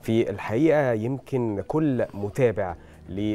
في الحقيقه يمكن كل متابع ل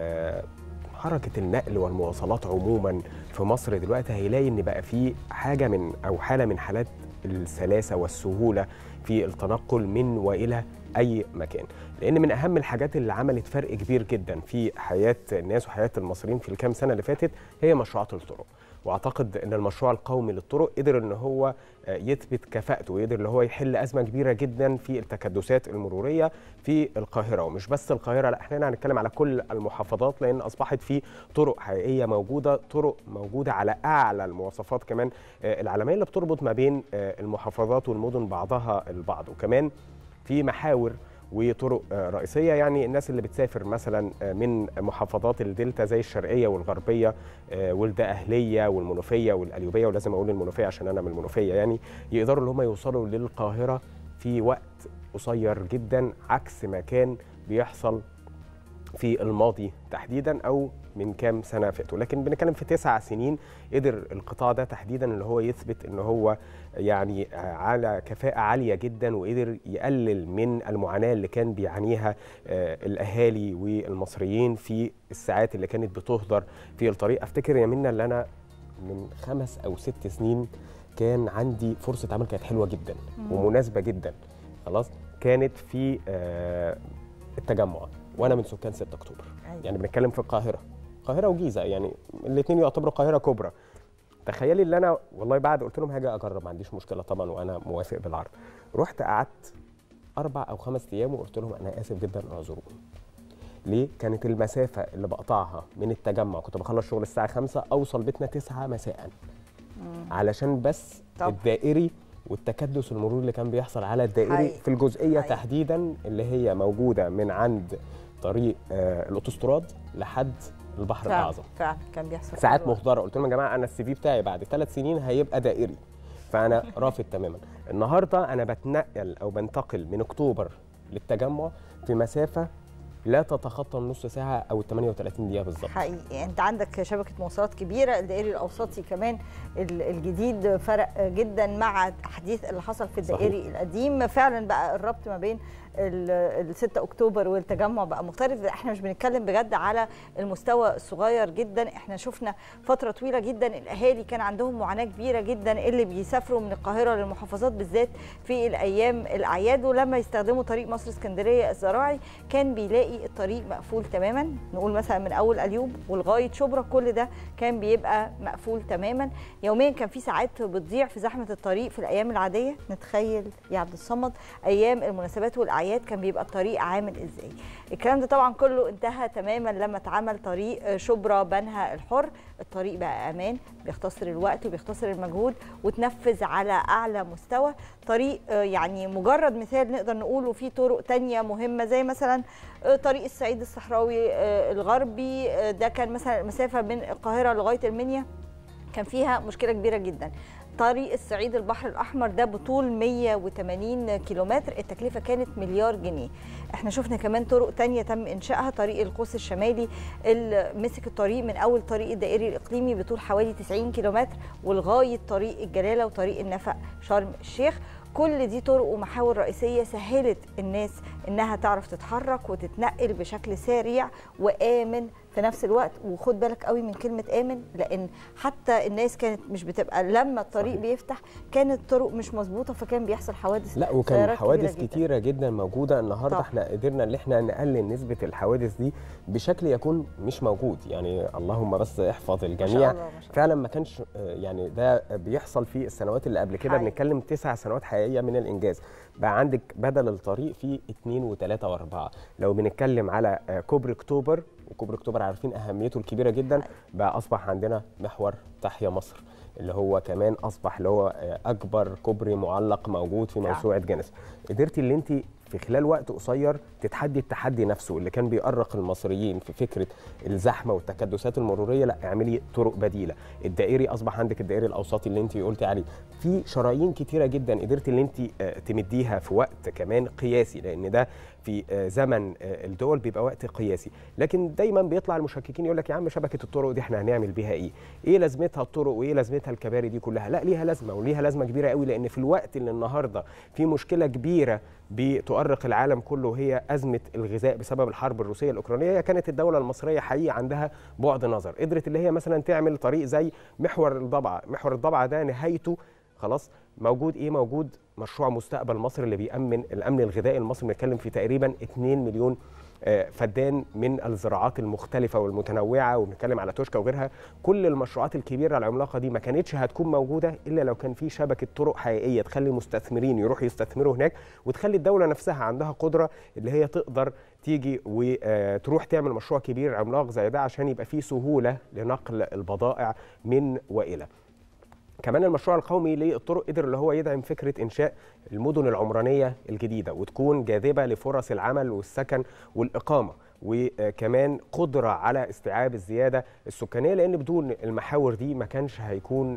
حركه النقل والمواصلات عموما في مصر دلوقتي هيلاقي ان بقى في حاجه من او حاله من حالات السلاسه والسهوله في التنقل من والى اي مكان لان من اهم الحاجات اللي عملت فرق كبير جدا في حياه الناس وحياه المصريين في الكام سنه اللي فاتت هي مشروعات الطرق واعتقد ان المشروع القومي للطرق قدر ان هو يثبت كفاءته ويقدر ان هو يحل ازمه كبيره جدا في التكدسات المروريه في القاهره ومش بس القاهره لا احنا هنتكلم على كل المحافظات لان اصبحت في طرق حقيقيه موجوده طرق موجوده على اعلى المواصفات كمان العالميه اللي بتربط ما بين المحافظات والمدن بعضها البعض وكمان في محاور وطرق رئيسيه يعني الناس اللي بتسافر مثلا من محافظات الدلتا زي الشرقيه والغربيه ولده اهليه والمنوفيه والقليوبيه ولازم اقول المنوفيه عشان انا من المنوفيه يعني يقدروا ان هم يوصلوا للقاهره في وقت قصير جدا عكس ما كان بيحصل في الماضي تحديدا او من كام سنه فاتوا لكن بنتكلم في تسع سنين قدر القطاع ده تحديدا اللي هو يثبت ان هو يعني على كفاءه عاليه جدا وقدر يقلل من المعاناه اللي كان بيعانيها الاهالي والمصريين في الساعات اللي كانت بتهدر في الطريق افتكر يا منى اللي انا من خمس او ست سنين كان عندي فرصه عمل كانت حلوه جدا ومناسبه جدا خلاص كانت في التجمع وانا من سكان 6 اكتوبر أيوة. يعني بنتكلم في القاهره القاهره وجيزه يعني الاثنين يعتبروا قاهره كبرى تخيلي اللي انا والله بعد قلت لهم هاجي اجرب ما عنديش مشكله طبعا وانا موافق بالعرض رحت قعدت اربع او خمس ايام وقلت لهم انا اسف جدا اعذروني ليه كانت المسافه اللي بقطعها من التجمع كنت بخلص شغل الساعه 5 اوصل بيتنا 9 مساء علشان بس طب. الدائري والتكدس المروري اللي كان بيحصل على الدائري حقيقي. في الجزئيه حقيقي. تحديدا اللي هي موجوده من عند طريق آه الاوتوستراد لحد البحر فعلا الاعظم فعلا كان بيحصل ساعات مهدره قلت لهم يا جماعه انا السي في بتاعي بعد ثلاث سنين هيبقى دائري فانا رافض تماما النهارده انا بتنقل او بنتقل من اكتوبر للتجمع في مسافه لا تتخطى النص ساعه او ال 38 دقيقه بالظبط حقيقي انت عندك شبكه مواصلات كبيره الدائري الاوسطي كمان الجديد فرق جدا مع التحديث اللي حصل في الدائري صحيح. القديم فعلا بقى الربط ما بين ال 6 اكتوبر والتجمع بقى مختلف احنا مش بنتكلم بجد على المستوى الصغير جدا احنا شفنا فتره طويله جدا الاهالي كان عندهم معاناه كبيره جدا اللي بيسافروا من القاهره للمحافظات بالذات في الايام الاعياد ولما يستخدموا طريق مصر اسكندريه الزراعي كان بيلاقي الطريق مقفول تماما نقول مثلا من اول اليوب ولغايه شبرا كل ده كان بيبقى مقفول تماما يوميا كان في ساعات بتضيع في زحمه الطريق في الايام العاديه نتخيل يا عبد الصمد ايام المناسبات والاعياد الاعياد كان بيبقى الطريق عامل ازاي الكلام ده طبعا كله انتهى تماما لما اتعمل طريق شبرا بنها الحر الطريق بقى امان بيختصر الوقت وبيختصر المجهود وتنفذ على اعلى مستوى طريق يعني مجرد مثال نقدر نقوله في طرق تانية مهمه زي مثلا طريق الصعيد الصحراوي الغربي ده كان مثلا مسافه من القاهره لغايه المنيا كان فيها مشكله كبيره جدا طريق الصعيد البحر الاحمر ده بطول 180 كيلومتر التكلفه كانت مليار جنيه احنا شفنا كمان طرق تانية تم انشائها طريق القوس الشمالي اللي مسك الطريق من اول طريق الدائري الاقليمي بطول حوالي 90 كيلومتر ولغايه طريق الجلاله وطريق النفق شرم الشيخ كل دي طرق ومحاور رئيسية سهلت الناس إنها تعرف تتحرك وتتنقل بشكل سريع وآمن في نفس الوقت وخد بالك قوي من كلمة آمن لأن حتى الناس كانت مش بتبقى لما الطريق صحيح. بيفتح كانت الطرق مش مظبوطة فكان بيحصل حوادث لا وكان حوادث كتيرة, كتيرة جدا موجودة النهاردة طب. احنا قدرنا ان احنا نقلل نسبة الحوادث دي بشكل يكون مش موجود يعني اللهم بس احفظ الجميع الله ما شاء فعلا ما كانش يعني ده بيحصل في السنوات اللي قبل كده بنتكلم تسع سنوات حقيقية من الإنجاز بقى عندك بدل الطريق في اثنين وثلاثة وأربعة لو بنتكلم على كوبري أكتوبر وكوبري أكتوبر عارفين أهميته الكبيرة جدا بقى أصبح عندنا محور تحيا مصر اللي هو كمان اصبح اللي هو اكبر كوبري معلق موجود في موسوعه جينيس قدرتي اللي انت في خلال وقت قصير تتحدي التحدي نفسه اللي كان بيؤرق المصريين في فكره الزحمه والتكدسات المروريه لا اعملي طرق بديله الدائري اصبح عندك الدائري الاوسطي اللي انت قلتي عليه في شرايين كتيره جدا قدرتي اللي انت تمديها في وقت كمان قياسي لان ده في زمن الدول بيبقى وقت قياسي لكن دايما بيطلع المشككين يقول لك يا عم شبكه الطرق دي احنا هنعمل بيها ايه ايه لازمتها الطرق وايه لازمتها الكباري دي كلها لا ليها لازمه وليها لازمه كبيره قوي لان في الوقت اللي النهارده في مشكله كبيره بتؤرق العالم كله هي ازمه الغذاء بسبب الحرب الروسيه الاوكرانيه كانت الدوله المصريه حقيقه عندها بعد نظر قدرت اللي هي مثلا تعمل طريق زي محور الضبعه محور الضبعه ده نهايته خلاص موجود ايه موجود مشروع مستقبل مصر اللي بيأمن الامن الغذائي المصري بنتكلم في تقريبا 2 مليون فدان من الزراعات المختلفه والمتنوعه وبنتكلم على توشكا وغيرها كل المشروعات الكبيره العملاقه دي ما كانتش هتكون موجوده الا لو كان في شبكه طرق حقيقيه تخلي مستثمرين يروحوا يستثمروا هناك وتخلي الدوله نفسها عندها قدره اللي هي تقدر تيجي وتروح تعمل مشروع كبير عملاق زي ده عشان يبقى فيه سهوله لنقل البضائع من والى كمان المشروع القومي للطرق قدر اللي هو يدعم فكره انشاء المدن العمرانيه الجديده وتكون جاذبه لفرص العمل والسكن والاقامه وكمان قدره على استيعاب الزياده السكانيه لان بدون المحاور دي ما كانش هيكون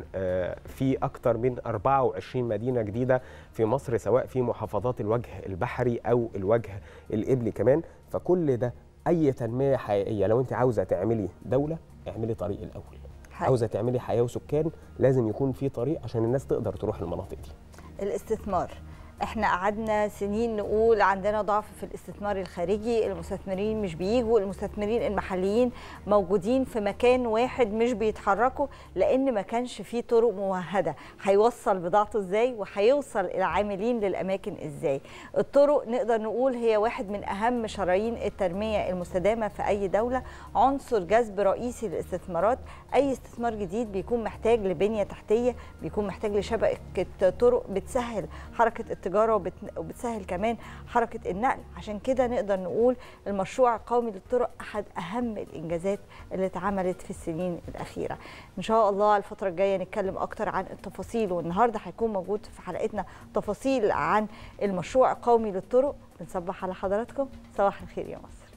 في اكتر من 24 مدينه جديده في مصر سواء في محافظات الوجه البحري او الوجه القبلي كمان فكل ده اي تنميه حقيقيه لو انت عاوزه تعملي دوله اعملي طريق الاول حقيقي. عاوزه تعملي حياه وسكان لازم يكون في طريق عشان الناس تقدر تروح المناطق دي الاستثمار احنا قعدنا سنين نقول عندنا ضعف في الاستثمار الخارجي المستثمرين مش بيجوا المستثمرين المحليين موجودين في مكان واحد مش بيتحركوا لان ما كانش فيه طرق ممهده هيوصل بضاعته ازاي وهيوصل العاملين للاماكن ازاي الطرق نقدر نقول هي واحد من اهم شرايين التنميه المستدامه في اي دوله عنصر جذب رئيسي للاستثمارات اي استثمار جديد بيكون محتاج لبنيه تحتيه بيكون محتاج لشبكه طرق بتسهل حركه التجاره وبتسهل كمان حركه النقل عشان كده نقدر نقول المشروع القومي للطرق احد اهم الانجازات اللي اتعملت في السنين الاخيره ان شاء الله الفتره الجايه نتكلم اكتر عن التفاصيل والنهارده هيكون موجود في حلقتنا تفاصيل عن المشروع القومي للطرق بنصبح على حضراتكم صباح الخير يا مصر